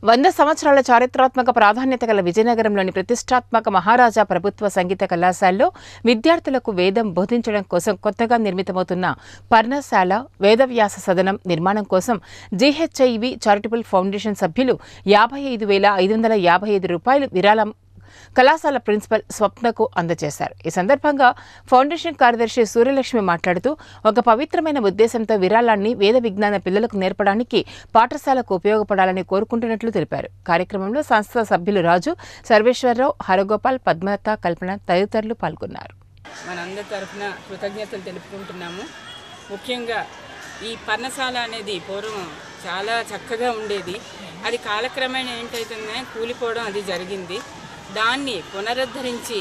వంద సంవత్సరాల చారిత్రాత్మక ప్రాధాన్యత గల విజయనగరంలోని ప్రతిష్టాత్మక మహారాజా ప్రభుత్వ సంగీత కళాశాలలో విద్యార్థులకు వేదం బోధించడం కోసం కొత్తగా నిర్మితమవుతున్న పర్ణశాల వేదవ్యాస సదనం నిర్మాణం కోసం జీహెచ్ఐవి చారిటబుల్ ఫౌండేషన్ సభ్యులు యాభై ఐదు వేల ఐదు వందల యాభై ఐదు రూపాయలు విరాళం కళాశాల ప్రిన్సిపల్ స్వప్నకు అందజేశారు ఈ సందర్భంగా ఫౌండేషన్ కార్యదర్శి సూర్యలక్ష్మి మాట్లాడుతూ ఒక పవిత్రమైన ఉద్దేశంతో విరాళాన్ని వేద విజ్ఞాన పిల్లలకు నేర్పడానికి పాఠశాలకు ఉపయోగపడాలని కోరుకుంటున్నట్లు తెలిపారు కార్యక్రమంలో సంస్థ సభ్యులు రాజు సర్వేశ్వరరావు హరగోపాల్ పద్మలత కల్పన తదితరులు పాల్గొన్నారు మనందరి తరఫున కృతజ్ఞతలు తెలుపుకుంటున్నాము ముఖ్యంగా ఈ పర్ణశాల అనేది పూర్వం చాలా చక్కగా ఉండేది అది కాలక్రమేణా ఏంటైతుందే కూలిపోవడం అది జరిగింది దాన్ని పునరుద్ధరించి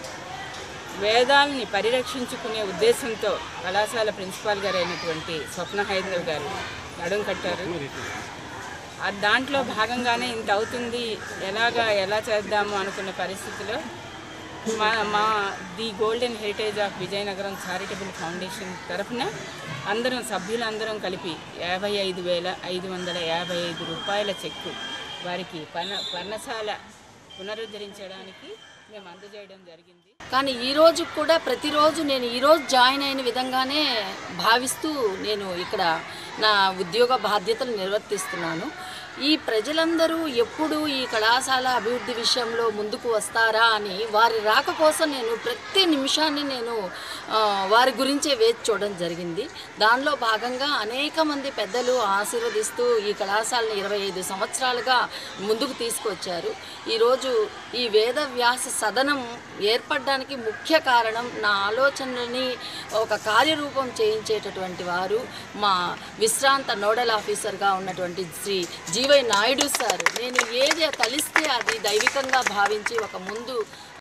వేదాల్ని పరిరక్షించుకునే ఉద్దేశంతో కళాశాల ప్రిన్సిపాల్ గారు అయినటువంటి స్వప్న హైదరాబాద్ గారు నడుం కట్టారు ఆ దాంట్లో భాగంగానే ఇంత అవుతుంది ఎలాగా ఎలా చేద్దాము అనుకున్న పరిస్థితిలో మా మా the golden heritage of Vizianagaram charitable foundation తరఫున అందరం సభ్యులందరం కలిపి యాభై ఐదు వేల ఐదు వందల యాభై ఐదు రూపాయల చెక్కు వారికి పర్ణ పర్ణశాల పునరుద్ధరించడానికి మేము అందజేయడం జరిగింది కానీ ఈ రోజు కూడా ప్రతిరోజు నేను ఈరోజు జాయిన్ అయిన విధంగానే భావిస్తూ నేను ఇక్కడ నా ఉద్యోగ బాధ్యతలు నిర్వర్తిస్తున్నాను ఈ ప్రజలందరూ ఎప్పుడు ఈ కళాశాల అభివృద్ధి విషయంలో ముందుకు వస్తారా అని వారి రాక కోసం నేను ప్రతి నిమిషాన్ని నేను ఆ, వారి గురించే వేచి చూడడం జరిగింది దానిలో భాగంగా అనేక మంది పెద్దలు ఆశీర్వదిస్తూ ఈ కళాశాలను ఇరవై ఐదు సంవత్సరాలుగా ముందుకు తీసుకొచ్చారు ఈరోజు ఈ వేద వ్యాస సదనం ఏర్పడడానికి ముఖ్య కారణం నా ఆలోచనని ఒక కార్యరూపం చేయించేటటువంటి వారు మా విశ్రాంత నోడల్ ఆఫీసర్గా ఉన్నటువంటి శ్రీ జీవై నాయుడు సార్ నేను ఏది తలిస్తే అది దైవికంగా భావించి ఒక ముందు